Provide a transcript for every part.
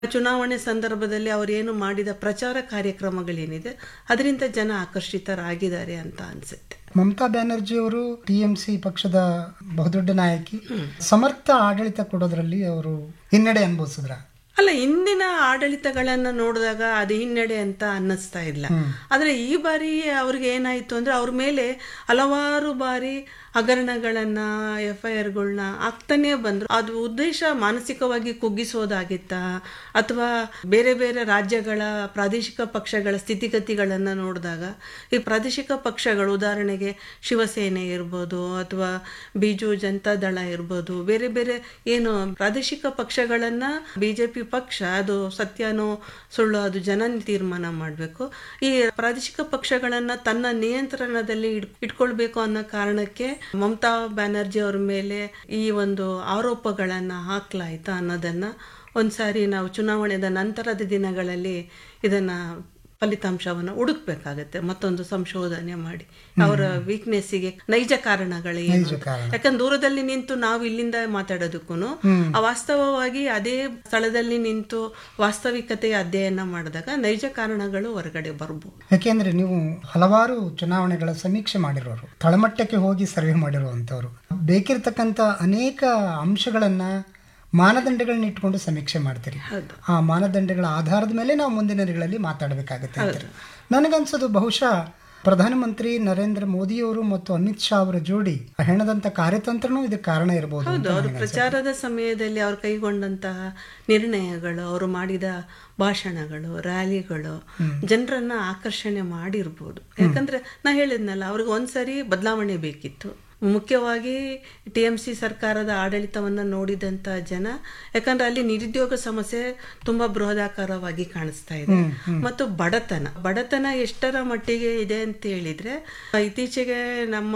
ಚುನಾವಣೆ ಸಂದರ್ಭದಲ್ಲಿ ಅವರೇನು ಮಾಡಿದ ಪ್ರಚಾರ ಕಾರ್ಯಕ್ರಮಗಳೇನಿದೆ ಅದರಿಂದ ಜನ ಆಕರ್ಷಿತರಾಗಿದ್ದಾರೆ ಅಂತ ಅನ್ಸುತ್ತೆ ಮಮತಾ ಬ್ಯಾನರ್ಜಿ ಅವರು ಟಿಎಂಸಿ ಪಕ್ಷದ ಬಹುದೊಡ್ಡ ನಾಯಕಿ ಸಮರ್ಥ ಆಡಳಿತ ಕೊಡೋದ್ರಲ್ಲಿ ಅವರು ಹಿನ್ನಡೆ ಅನುಭವಿಸಿದ್ರ ಅಲ್ಲ ಇಂದಿನ ಆಡಳಿತಗಳನ್ನ ನೋಡಿದಾಗ ಅದು ಹಿನ್ನಡೆ ಅಂತ ಅನ್ನಿಸ್ತಾ ಇಲ್ಲ ಆದ್ರೆ ಈ ಬಾರಿ ಅವ್ರಿಗೆ ಏನಾಯ್ತು ಅಂದ್ರೆ ಅವ್ರ ಮೇಲೆ ಹಲವಾರು ಬಾರಿ ಹಗರಣಗಳನ್ನ ಎಫ್ ಐ ಆರ್ಗಳನ್ನ ಆಗ್ತಾನೆ ಬಂದ್ರು ಅದು ಉದ್ದೇಶ ಮಾನಸಿಕವಾಗಿ ಕುಗ್ಗಿಸೋದಾಗಿತ್ತ ಅಥವಾ ಬೇರೆ ಬೇರೆ ರಾಜ್ಯಗಳ ಪ್ರಾದೇಶಿಕ ಪಕ್ಷಗಳ ಸ್ಥಿತಿಗತಿಗಳನ್ನ ನೋಡಿದಾಗ ಈ ಪ್ರಾದೇಶಿಕ ಪಕ್ಷಗಳು ಉದಾಹರಣೆಗೆ ಶಿವಸೇನೆ ಇರ್ಬೋದು ಅಥವಾ ಬಿಜು ಜನತಾ ದಳ ಇರ್ಬೋದು ಬೇರೆ ಬೇರೆ ಏನು ಪ್ರಾದೇಶಿಕ ಪಕ್ಷಗಳನ್ನ ಬಿಜೆಪಿ ಪಕ್ಷ ಅದು ಸತ್ಯನೋ ಸುಳ್ಳು ಅದು ಜನ ತೀರ್ಮಾನ ಮಾಡಬೇಕು ಈ ಪ್ರಾದೇಶಿಕ ಪಕ್ಷಗಳನ್ನ ತನ್ನ ನಿಯಂತ್ರಣದಲ್ಲಿ ಇಡ್- ಇಟ್ಕೊಳ್ಬೇಕು ಅನ್ನೋ ಕಾರಣಕ್ಕೆ ಮಮತಾ ಬ್ಯಾನರ್ಜಿ ಅವ್ರ ಮೇಲೆ ಈ ಒಂದು ಆರೋಪಗಳನ್ನ ಹಾಕ್ಲಾಯ್ತಾ ಅನ್ನೋದನ್ನ ಒಂದ್ಸಾರಿ ನಾವು ಚುನಾವಣೆದ ನಂತರದ ದಿನಗಳಲ್ಲಿ ಇದನ್ನ ಫಲಿತಾಂಶವನ್ನು ಹುಡುಕ್ಬೇಕಾಗತ್ತೆ ಮತ್ತೊಂದು ಸಂಶೋಧನೆ ಮಾಡಿ ಅವರ ವೀಕ್ನೆಸ್ಸಿಗೆ ನೈಜ ಕಾರಣಗಳೇನು ನೈಜ ಕಾರಣ. ಯಾಕಂದ್ರೆ ದೂರದಲ್ಲಿ ನಿಂತು ನಾವು ಇಲ್ಲಿಂದ ಮಾತಾಡೋದಕ್ಕೂ ವಾಸ್ತವವಾಗಿ ಅದೇ ಸ್ಥಳದಲ್ಲಿ ನಿಂತು ವಾಸ್ತವಿಕತೆಯ ಅಧ್ಯಯನ ಮಾಡಿದಾಗ ನೈಜ ಕಾರಣಗಳು ಹೊರಗಡೆ ಬರ್ಬೋದು ಯಾಕೆಂದ್ರೆ ನೀವು ಹಲವಾರು ಚುನಾವಣೆಗಳ ಸಮೀಕ್ಷೆ ಮಾಡಿರೋರು ತಳಮಟ್ಟಕ್ಕೆ ಹೋಗಿ ಸರ್ವೆ ಮಾಡಿರುವಂತವ್ರು ಬೇಕಿರ್ತಕ್ಕಂಥ ಅನೇಕ ಅಂಶಗಳನ್ನ ಮಾನದಂಡಗಳನ್ನ ಇಟ್ಕೊಂಡು ಸಮೀಕ್ಷೆ ಮಾಡ್ತೀರಿ ಹೌದು ಆ ಮಾನದಂಡಗಳ ಆಧಾರದ ಮೇಲೆ ನಾವು ಮುಂದಿನ ದಿನಗಳಲ್ಲಿ ಮಾತಾಡಬೇಕಾಗುತ್ತೆ ಅಂತಾರೆ ನನಗನ್ಸೋದು ಬಹುಶಃ ಪ್ರಧಾನಮಂತ್ರಿ ನರೇಂದ್ರ ಮೋದಿಯವರು ಮತ್ತು ಅಮಿತ್ ಶಾ ಅವರ ಜೋಡಿ ಹೆಣದಂತ ಕಾರ್ಯತಂತ್ರನೂ ಇದಕ್ಕೆ ಕಾರಣ ಇರಬಹುದು ಹೌದು ಅವರು ಪ್ರಚಾರದ ಸಮಯದಲ್ಲಿ ಅವ್ರು ಕೈಗೊಂಡಂತಹ ನಿರ್ಣಯಗಳು ಅವರು ಮಾಡಿದ ಭಾಷಣಗಳು ರ್ಯಾಲಿಗಳು ಜನರನ್ನ ಆಕರ್ಷಣೆ ಮಾಡಿರ್ಬೋದು ಯಾಕಂದ್ರೆ ನಾ ಹೇಳಿದ್ನಲ್ಲ ಅವ್ರಿಗೆ ಒಂದ್ಸರಿ ಬದಲಾವಣೆ ಬೇಕಿತ್ತು ಮುಖ್ಯವಾಗಿ ಟಿ ಎಂ ಸಿ ಸರ್ಕಾರದ ಆಡಳಿತವನ್ನ ನೋಡಿದಂತ ಜನ ಯಾಕಂದ್ರೆ ಅಲ್ಲಿ ನಿರುದ್ಯೋಗ ಸಮಸ್ಯೆ ತುಂಬಾ ಬೃಹದಾಕಾರವಾಗಿ ಕಾಣಿಸ್ತಾ ಇದೆ ಮತ್ತು ಬಡತನ ಬಡತನ ಎಷ್ಟರ ಮಟ್ಟಿಗೆ ಇದೆ ಅಂತ ಹೇಳಿದ್ರೆ ಇತ್ತೀಚೆಗೆ ನಮ್ಮ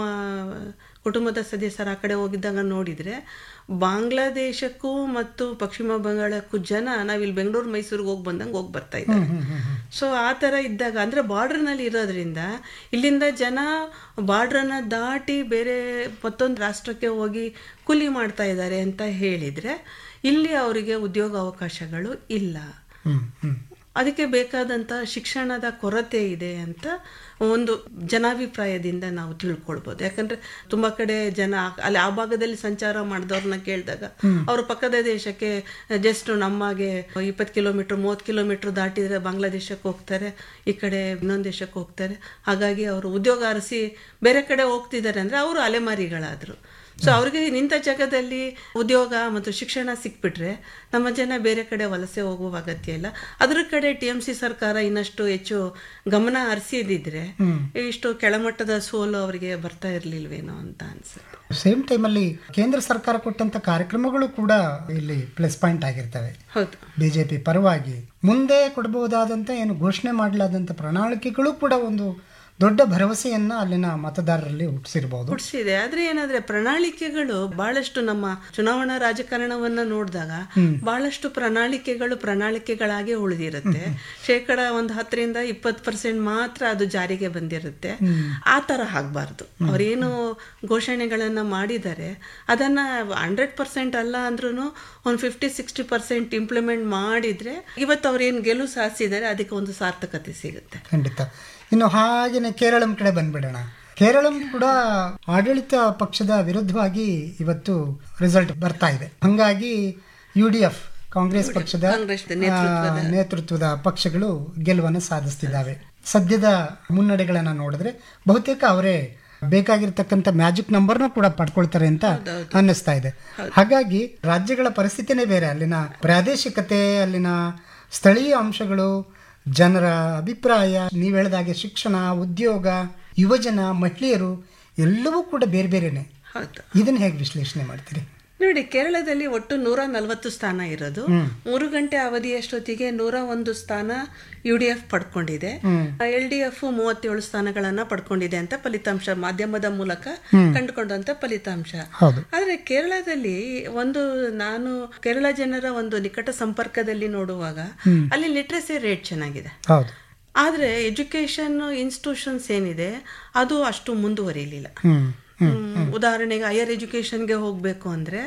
ಕುಟುಂಬದ ಸದಸ್ಯರು ಆ ಕಡೆ ಹೋಗಿದ್ದಾಗ ನೋಡಿದ್ರೆ ಬಾಂಗ್ಲಾದೇಶಕ್ಕೂ ಮತ್ತು ಪಶ್ಚಿಮ ಬಂಗಾಳಕ್ಕೂ ಜನ ನಾವಿಲ್ಲಿ ಬೆಂಗಳೂರು ಮೈಸೂರಿಗೆ ಹೋಗಿ ಬಂದಂಗೆ ಹೋಗಿ ಬರ್ತಾ ಇದ್ದಾರೆ ಸೊ ಆ ಥರ ಇದ್ದಾಗ ಅಂದರೆ ಬಾರ್ಡ್ರ್ನಲ್ಲಿ ಇರೋದ್ರಿಂದ ಇಲ್ಲಿಂದ ಜನ ಬಾರ್ಡ್ರನ್ನ ದಾಟಿ ಬೇರೆ ಮತ್ತೊಂದು ರಾಷ್ಟ್ರಕ್ಕೆ ಹೋಗಿ ಕೂಲಿ ಮಾಡ್ತಾ ಇದ್ದಾರೆ ಅಂತ ಹೇಳಿದರೆ ಇಲ್ಲಿ ಅವರಿಗೆ ಉದ್ಯೋಗ ಅವಕಾಶಗಳು ಇಲ್ಲ ಹ್ಮ್ ಹ್ಮ್ ಅದಕ್ಕೆ ಬೇಕಾದಂಥ ಶಿಕ್ಷಣದ ಕೊರತೆ ಇದೆ ಅಂತ ಒಂದು ಜನಾಭಿಪ್ರಾಯದಿಂದ ನಾವು ತಿಳ್ಕೊಳ್ಬೋದು ಯಾಕಂದ್ರೆ ತುಂಬಾ ಕಡೆ ಜನ ಅಲ್ಲಿ ಆ ಭಾಗದಲ್ಲಿ ಸಂಚಾರ ಮಾಡಿದವ್ರನ್ನ ಕೇಳಿದಾಗ ಅವರು ಪಕ್ಕದ ದೇಶಕ್ಕೆ ಜಸ್ಟ್ ನಮ್ಮಾಗೆ ಇಪ್ಪತ್ತು ಕಿಲೋಮೀಟರ್ ಮೂವತ್ತು ಕಿಲೋಮೀಟರ್ ದಾಟಿದ್ರೆ ಬಾಂಗ್ಲಾದೇಶಕ್ಕೆ ಹೋಗ್ತಾರೆ ಈ ಕಡೆ ಇನ್ನೊಂದು ದೇಶಕ್ಕೆ ಹೋಗ್ತಾರೆ ಹಾಗಾಗಿ ಅವರು ಉದ್ಯೋಗ ಅರಸಿ ಬೇರೆ ಕಡೆ ಹೋಗ್ತಿದ್ದಾರೆ ಅಂದ್ರೆ ಅವರು ಅಲೆಮಾರಿಗಳಾದ್ರು ಸೊ ಅವ್ರಿಗೆ ನಿಂತ ಜಾಗದಲ್ಲಿ ಉದ್ಯೋಗ ಮತ್ತು ಶಿಕ್ಷಣ ಸಿಕ್ಬಿಟ್ರೆ ನಮ್ಮ ಜನ ಬೇರೆ ಕಡೆ ವಲಸೆ ಹೋಗುವ ಅಗತ್ಯ ಇಲ್ಲ ಅದ್ರ ಕಡೆ ಟಿ ಎಂ ಸಿ ಸರ್ಕಾರ ಇನ್ನಷ್ಟು ಹೆಚ್ಚು ಗಮನ ಹರಿಸಿದಿದ್ರೆ ಇಷ್ಟು ಕೆಳಮಟ್ಟದ ಸೋಲು ಅವರಿಗೆ ಬರ್ತಾ ಇರ್ಲಿಲ್ವೇನೋ ಅಂತ ಅನ್ಸುತ್ತೆ ಸೇಮ್ ಟೈಮಲ್ಲಿ ಕೇಂದ್ರ ಸರ್ಕಾರ ಕೊಟ್ಟಂತ ಕಾರ್ಯಕ್ರಮಗಳು ಕೂಡ ಇಲ್ಲಿ ಪ್ಲಸ್ ಪಾಯಿಂಟ್ ಆಗಿರ್ತವೆ ಹೌದು ಬಿಜೆಪಿ ಪರವಾಗಿ ಮುಂದೆ ಕೊಡಬಹುದಾದಂತ ಏನು ಘೋಷಣೆ ಮಾಡಲಾದಂತ ಪ್ರಣಾಳಿಕೆಗಳು ಕೂಡ ಒಂದು ದೊಡ್ಡ ಭರವಸೆಯನ್ನ ಅಲ್ಲಿನ ಮತದಾರರಲ್ಲಿ ಹುಟ್ಟಿಸಿರಬಹುದು ಹುಟ್ಟಿಸಿದೆ ಆದ್ರೆ ಏನಾದ್ರೆ ಪ್ರಣಾಳಿಕೆಗಳು ಬಹಳಷ್ಟು ನಮ್ಮ ಚುನಾವಣಾ ರಾಜಕಾರಣವನ್ನ ನೋಡಿದಾಗ ಬಹಳಷ್ಟು ಪ್ರಣಾಳಿಕೆಗಳು ಪ್ರಣಾಳಿಕೆಗಳಾಗೆ ಉಳಿದಿರುತ್ತೆ ಶೇಕಡ ಒಂದು ಹತ್ತರಿಂದ ಇಪ್ಪತ್ತು ಪರ್ಸೆಂಟ್ ಮಾತ್ರ ಅದು ಜಾರಿಗೆ ಬಂದಿರುತ್ತೆ ಆ ತರ ಆಗ್ಬಾರ್ದು ಅವ್ರೇನು ಘೋಷಣೆಗಳನ್ನ ಮಾಡಿದ್ದಾರೆ ಅದನ್ನ ಹಂಡ್ರೆಡ್ ಪರ್ಸೆಂಟ್ ಅಲ್ಲ ಅಂದ್ರೂ ಒಂದು ಫಿಫ್ಟಿ ಸಿಕ್ಸ್ಟಿ ಪರ್ಸೆಂಟ್ ಇಂಪ್ಲಿಮೆಂಟ್ ಮಾಡಿದ್ರೆ ಇವತ್ತು ಅವ್ರೇನು ಗೆಲುವು ಸಾಧಿಸಿದ್ದಾರೆ ಅದಕ್ಕೆ ಒಂದು ಸಾರ್ಥಕತೆ ಸಿಗುತ್ತೆ ಖಂಡಿತ ಇನ್ನು ಹಾಗೇನೆ ಕೇರಳಂ ಕಡೆ ಬಂದ್ಬಿಡೋಣ ಕೇರಳಂ ಕೂಡ ಆಡಳಿತ ಪಕ್ಷದ ವಿರುದ್ಧವಾಗಿ ಇವತ್ತು ರಿಸಲ್ಟ್ ಬರ್ತಾ ಇದೆ ಹಂಗಾಗಿ ಯು ಡಿ ಎಫ್ ಕಾಂಗ್ರೆಸ್ ಪಕ್ಷದ ಕಾಂಗ್ರೆಸ್ದ ಆ, ನೇತೃತ್ವದ ಪಕ್ಷಗಳು ಗೆಲುವನ್ನು ಸಾಧಿಸ್ತಿದ್ದಾವೆ ಸದ್ಯದ ಮುನ್ನಡೆಗಳನ್ನ ನೋಡಿದ್ರೆ ಬಹುತೇಕ ಅವರೇ ಬೇಕಾಗಿರ್ತಕ್ಕಂಥ ಮ್ಯಾಜಿಕ್ ನಂಬರ್ನ ಕೂಡ ಪಡ್ಕೊಳ್ತಾರೆ ಅಂತ ಅನ್ನಿಸ್ತಾ ಇದೆ ಹಾಗಾಗಿ ರಾಜ್ಯಗಳ ಪರಿಸ್ಥಿತಿನೇ ಬೇರೆ ಅಲ್ಲಿನ ಪ್ರಾದೇಶಿಕತೆ ಅಲ್ಲಿನ ಸ್ಥಳೀಯ ಅಂಶಗಳು ಜನರ ಅಭಿಪ್ರಾಯ ನೀವು ಹೇಳಿದಾಗೆ ಶಿಕ್ಷಣ ಉದ್ಯೋಗ ಯುವಜನ ಮಹಿಳೆಯರು ಎಲ್ಲವೂ ಕೂಡ ಬೇರೆ ಬೇರೆನೆ ಹೌದು ಇದನ್ನ ಹೇಗೆ ವಿಶ್ಲೇಷಣೆ ಮಾಡ್ತೀರಿ ನೋಡಿ ಕೇರಳದಲ್ಲಿ ಒಟ್ಟು ನೂರ ನಲವತ್ತು ಸ್ಥಾನ ಇರೋದು ಮೂರು ಗಂಟೆ ಅವಧಿಯಷ್ಟೊತ್ತಿಗೆ ನೂರ ಒಂದು ಸ್ಥಾನ ಯು ಡಿ ಎಫ್ ಪಡ್ಕೊಂಡಿದೆ ಎಲ್ ಡಿ ಎಫ್ ಮೂವತ್ತೇಳು ಸ್ಥಾನಗಳನ್ನ ಪಡ್ಕೊಂಡಿದೆ ಅಂತ ಫಲಿತಾಂಶ ಮಾಧ್ಯಮದ ಮೂಲಕ ಕಂಡುಕೊಂಡಂತ ಫಲಿತಾಂಶ ಹೌದು ಆದ್ರೆ ಕೇರಳದಲ್ಲಿ ಒಂದು ನಾನು ಕೇರಳ ಜನರ ಒಂದು ನಿಕಟ ಸಂಪರ್ಕದಲ್ಲಿ ನೋಡುವಾಗ ಅಲ್ಲಿ ಲಿಟ್ರಸಿ ರೇಟ್ ಚೆನ್ನಾಗಿದೆ ಹೌದು ಆದ್ರೆ ಎಜುಕೇಶನ್ ಇನ್ಸ್ಟಿಟ್ಯೂಷನ್ಸ್ ಏನಿದೆ ಅದು ಅಷ್ಟು ಮುಂದುವರಿಲಿಲ್ಲ ಹ್ಮ್ ಹ್ಮ್, ಉದಾಹರಣೆಗೆ ಹೈಯರ್ ಎಜುಕೇಶನ್ಗೆ ಹೋಗಬೇಕು ಅಂದ್ರೆ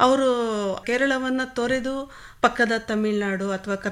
ಅವರು ಕೇರಳವನ್ನ ತೊರೆದು ಪಕ್ಕದ ತಮಿಳುನಾಡು ಅಥವಾ